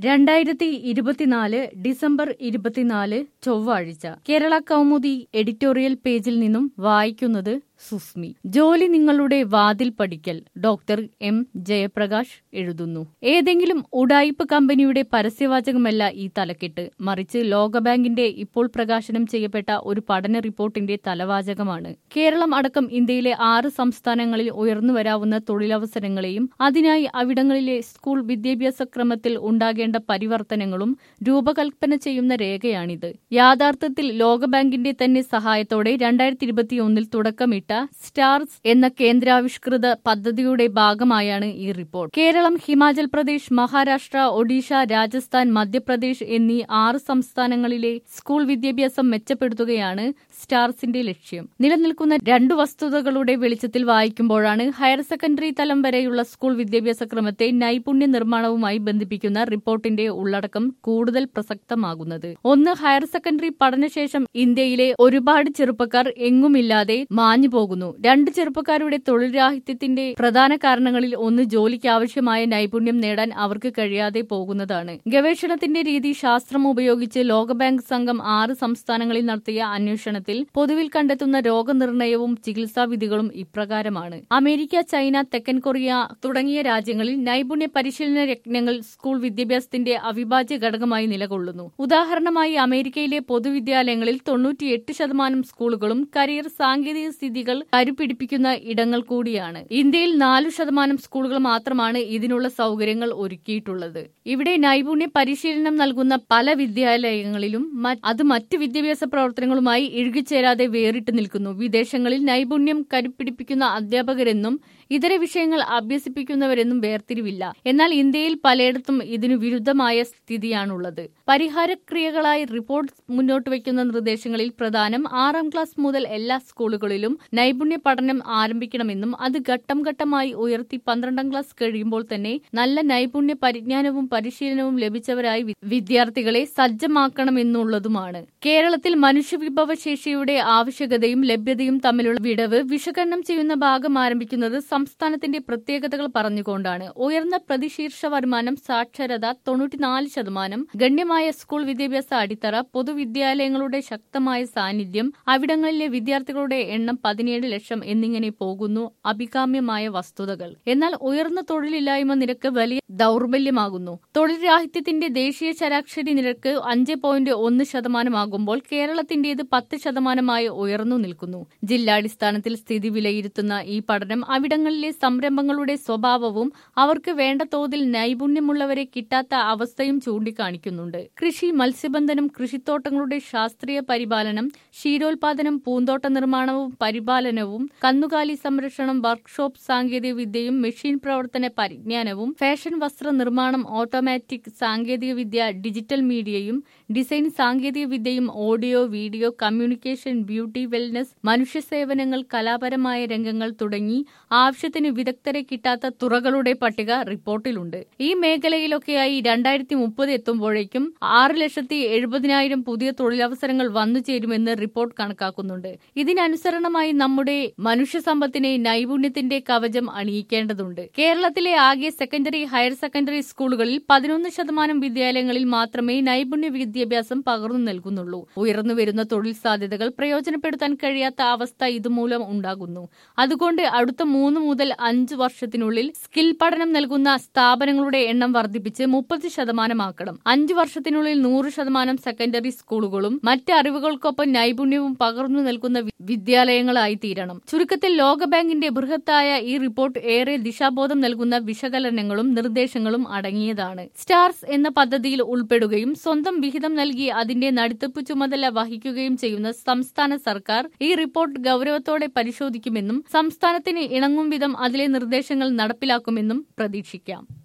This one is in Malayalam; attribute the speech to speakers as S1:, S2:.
S1: രണ്ടായിരത്തി ഇരുപത്തിനാല് ഡിസംബർ ഇരുപത്തിനാല് ചൊവ്വാഴ്ച കേരള കൗമുദി എഡിറ്റോറിയൽ പേജിൽ നിന്നും വായിക്കുന്നത് സുസ്മി ജോലി നിങ്ങളുടെ വാതിൽ പഠിക്കൽ ഡോക്ടർ എം ജയപ്രകാശ് എഴുതുന്നു ഏതെങ്കിലും ഉടായിപ്പ് കമ്പനിയുടെ പരസ്യവാചകമല്ല ഈ തലക്കെട്ട് മറിച്ച് ലോകബാങ്കിന്റെ ഇപ്പോൾ പ്രകാശനം ചെയ്യപ്പെട്ട ഒരു പഠന റിപ്പോർട്ടിന്റെ തലവാചകമാണ് കേരളം അടക്കം ഇന്ത്യയിലെ ആറ് സംസ്ഥാനങ്ങളിൽ ഉയർന്നുവരാവുന്ന തൊഴിലവസരങ്ങളെയും അതിനായി അവിടങ്ങളിലെ സ്കൂൾ വിദ്യാഭ്യാസ ക്രമത്തിൽ ഉണ്ടാകേണ്ട പരിവർത്തനങ്ങളും രൂപകൽപ്പന ചെയ്യുന്ന രേഖയാണിത് യാഥാർത്ഥ്യത്തിൽ ലോകബാങ്കിന്റെ തന്നെ സഹായത്തോടെ രണ്ടായിരത്തി ഇരുപത്തിയൊന്നിൽ തുടക്കമിട്ട സ്റ്റാർസ് എന്ന കേന്ദ്രാവിഷ്കൃത പദ്ധതിയുടെ ഭാഗമായാണ് ഈ റിപ്പോർട്ട് കേരളം ഹിമാചൽ പ്രദേശ് മഹാരാഷ്ട്ര ഒഡീഷ രാജസ്ഥാൻ മധ്യപ്രദേശ് എന്നീ ആറ് സംസ്ഥാനങ്ങളിലെ സ്കൂൾ വിദ്യാഭ്യാസം മെച്ചപ്പെടുത്തുകയാണ് സ്റ്റാർസിന്റെ ലക്ഷ്യം നിലനിൽക്കുന്ന രണ്ടു വസ്തുതകളുടെ വെളിച്ചത്തിൽ വായിക്കുമ്പോഴാണ് ഹയർ സെക്കൻഡറി തലം വരെയുള്ള സ്കൂൾ വിദ്യാഭ്യാസ ക്രമത്തെ നൈപുണ്യ നിർമ്മാണവുമായി ബന്ധിപ്പിക്കുന്ന റിപ്പോർട്ടിന്റെ ഉള്ളടക്കം കൂടുതൽ പ്രസക്തമാകുന്നത് ഒന്ന് ഹയർ സെക്കൻഡറി പഠനശേഷം ഇന്ത്യയിലെ ഒരുപാട് ചെറുപ്പക്കാർ എങ്ങുമില്ലാതെ മാഞ്ഞു പോകുന്നു രണ്ട് ചെറുപ്പക്കാരുടെ തൊഴിൽ രാഹിത്യത്തിന്റെ പ്രധാന കാരണങ്ങളിൽ ഒന്ന് ജോലിക്ക് ആവശ്യമായ നൈപുണ്യം നേടാൻ അവർക്ക് കഴിയാതെ പോകുന്നതാണ് ഗവേഷണത്തിന്റെ രീതി ശാസ്ത്രം ഉപയോഗിച്ച് ലോകബാങ്ക് സംഘം ആറ് സംസ്ഥാനങ്ങളിൽ നടത്തിയ അന്വേഷണത്തിൽ പൊതുവിൽ കണ്ടെത്തുന്ന രോഗനിർണയവും ചികിത്സാ വിധികളും ഇപ്രകാരമാണ് അമേരിക്ക ചൈന തെക്കൻ കൊറിയ തുടങ്ങിയ രാജ്യങ്ങളിൽ നൈപുണ്യ പരിശീലന യജ്ഞങ്ങൾ സ്കൂൾ വിദ്യാഭ്യാസത്തിന്റെ അവിഭാജ്യ ഘടകമായി നിലകൊള്ളുന്നു ഉദാഹരണമായി അമേരിക്കയിലെ പൊതുവിദ്യാലയങ്ങളിൽ തൊണ്ണൂറ്റിയെട്ട് ശതമാനം സ്കൂളുകളും കരിയർ സാങ്കേതിക സ്ഥിതികൾ കരുപിടിപ്പിക്കുന്ന ഇടങ്ങൾ കൂടിയാണ് ഇന്ത്യയിൽ നാലു ശതമാനം സ്കൂളുകൾ മാത്രമാണ് ഇതിനുള്ള സൗകര്യങ്ങൾ ഒരുക്കിയിട്ടുള്ളത് ഇവിടെ നൈപുണ്യ പരിശീലനം നൽകുന്ന പല വിദ്യാലയങ്ങളിലും അത് മറ്റ് വിദ്യാഭ്യാസ പ്രവർത്തനങ്ങളുമായി ഇഴുകിച്ചേരാതെ വേറിട്ട് നിൽക്കുന്നു വിദേശങ്ങളിൽ നൈപുണ്യം കരുപിടിപ്പിക്കുന്ന അധ്യാപകരെന്നും ഇതര വിഷയങ്ങൾ അഭ്യസിപ്പിക്കുന്നവരെന്നും വേർതിരിവില്ല എന്നാൽ ഇന്ത്യയിൽ പലയിടത്തും ഇതിനു വിരുദ്ധമായ സ്ഥിതിയാണുള്ളത് പരിഹാരക്രിയകളായി റിപ്പോർട്ട് മുന്നോട്ട് വയ്ക്കുന്ന നിർദ്ദേശങ്ങളിൽ പ്രധാനം ആറാം ക്ലാസ് മുതൽ എല്ലാ സ്കൂളുകളിലും നൈപുണ്യ പഠനം ആരംഭിക്കണമെന്നും അത് ഘട്ടം ഘട്ടമായി ഉയർത്തി പന്ത്രണ്ടാം ക്ലാസ് കഴിയുമ്പോൾ തന്നെ നല്ല നൈപുണ്യ പരിജ്ഞാനവും പരിശീലനവും ലഭിച്ചവരായി വിദ്യാർത്ഥികളെ സജ്ജമാക്കണമെന്നുള്ളതുമാണ് കേരളത്തിൽ മനുഷ്യവിഭവശേഷിയുടെ ആവശ്യകതയും ലഭ്യതയും തമ്മിലുള്ള വിടവ് വിശകലനം ചെയ്യുന്ന ഭാഗം ആരംഭിക്കുന്നത് സംസ്ഥാനത്തിന്റെ പ്രത്യേകതകൾ പറഞ്ഞുകൊണ്ടാണ് ഉയർന്ന പ്രതിശീർഷ വരുമാനം സാക്ഷരത തൊണ്ണൂറ്റിനാല് ശതമാനം ഗണ്യമായ സ്കൂൾ വിദ്യാഭ്യാസ അടിത്തറ പൊതുവിദ്യാലയങ്ങളുടെ ശക്തമായ സാന്നിധ്യം അവിടങ്ങളിലെ വിദ്യാർത്ഥികളുടെ എണ്ണം പതിനേഴ് ലക്ഷം എന്നിങ്ങനെ പോകുന്നു അഭികാമ്യമായ വസ്തുതകൾ എന്നാൽ ഉയർന്ന തൊഴിലില്ലായ്മ നിരക്ക് വലിയ ദൗർബല്യമാകുന്നു തൊഴിൽ രാഹിത്യത്തിന്റെ ദേശീയ ശരാശരി നിരക്ക് അഞ്ച് പോയിന്റ് ഒന്ന് ശതമാനമാകുമ്പോൾ കേരളത്തിന്റേത് പത്ത് ശതമാനമായി ഉയർന്നു നിൽക്കുന്നു ജില്ലാടിസ്ഥാനത്തിൽ സ്ഥിതി വിലയിരുത്തുന്ന ഈ പഠനം അവിടങ്ങളിലെ സംരംഭങ്ങളുടെ സ്വഭാവവും അവർക്ക് വേണ്ട തോതിൽ നൈപുണ്യമുള്ളവരെ കിട്ടാത്ത അവസ്ഥയും ചൂണ്ടിക്കാണിക്കുന്നുണ്ട് കൃഷി മത്സ്യബന്ധനം കൃഷിത്തോട്ടങ്ങളുടെ ശാസ്ത്രീയ പരിപാലനം ക്ഷീരോത്പാദനം പൂന്തോട്ട നിർമ്മാണവും പരിപാലനവും കന്നുകാലി സംരക്ഷണം വർക്ക്ഷോപ്പ് സാങ്കേതിക വിദ്യയും മെഷീൻ പ്രവർത്തന പരിജ്ഞാനവും ഫാഷൻ വസ്ത്ര നിർമ്മാണം ഓട്ടോമാറ്റിക് സാങ്കേതിക വിദ്യ ഡിജിറ്റൽ മീഡിയയും ഡിസൈൻ സാങ്കേതിക വിദ്യയും audio video communication beauty wellness മനുഷ്യസേവനങ്ങൾ കലാപരമായ രംഗങ്ങൾ തുടങ്ങി ആവശ്യത്തിന് വിദഗ്ധരെ കിട്ടാത്ത തുറകളുടെ പട്ടിക റിപ്പോർട്ടിലുണ്ട് ഈ മേഖലയിലൊക്കെയായി രണ്ടായിരത്തി മുപ്പത് എത്തുമ്പോഴേക്കും ആറ് ലക്ഷത്തി എഴുപതിനായിരം പുതിയ തൊഴിലവസരങ്ങൾ വന്നു ചേരുമെന്ന് റിപ്പോർട്ട് കണക്കാക്കുന്നുണ്ട് ഇതിനനുസരണമായി നമ്മുടെ മനുഷ്യസമ്പത്തിനെ നൈപുണ്യത്തിന്റെ കവചം അണിയിക്കേണ്ടതുണ്ട് കേരളത്തിലെ ആകെ സെക്കൻഡറി ഹയർ സെക്കൻഡറി സ്കൂളുകളിൽ പതിനൊന്ന് ശതമാനം വിദ്യാലയങ്ങളിൽ മാത്രമേ നൈപുണ്യ വിദ്യാഭ്യാസം പകർന്നു നൽകുന്നുള്ളൂ ഉയർന്നുവരുന്ന തൊഴിൽ സാധ്യതകൾ പ്രയോജനപ്പെടുത്താൻ കഴിയാത്ത അവസ്ഥ ഇതുമൂലം ഉണ്ടാകുന്നു അതുകൊണ്ട് അടുത്ത മൂന്ന് മുതൽ അഞ്ച് വർഷത്തിനുള്ളിൽ സ്കിൽ പഠനം നൽകുന്ന സ്ഥാപനങ്ങളുടെ എണ്ണം വർദ്ധിപ്പിച്ച് മുപ്പത് ശതമാനമാക്കണം അഞ്ചു വർഷത്തിനുള്ളിൽ നൂറ് ശതമാനം സെക്കൻഡറി സ്കൂളുകളും മറ്റ് അറിവുകൾക്കൊപ്പം നൈപുണ്യവും പകർന്നു നൽകുന്ന വിദ്യാലയങ്ങളായി തീരണം ചുരുക്കത്തിൽ ലോകബാങ്കിന്റെ ബൃഹത്തായ ഈ റിപ്പോർട്ട് ഏറെ ദിശാബോധം നൽകുന്ന വിശകലനങ്ങളും നിർദ്ദേശങ്ങളും അടങ്ങിയതാണ് സ്റ്റാർസ് എന്ന പദ്ധതിയിൽ ഉൾപ്പെടുകയും സ്വന്തം വിഹിതം നൽകി അതിന്റെ നടിത്തപ്പ് ചുമതല വഹിക്കുകയും ചെയ്യുന്ന സംസ്ഥാന സർക്കാർ ഈ റിപ്പോർട്ട് ഗൌരവത്തോടെ പരിശോധിക്കുമെന്നും സംസ്ഥാനത്തിന് ഇണങ്ങും വിധം അതിലെ നിർദ്ദേശങ്ങൾ നടപ്പിലാക്കുമെന്നും പ്രതീക്ഷിക്കാം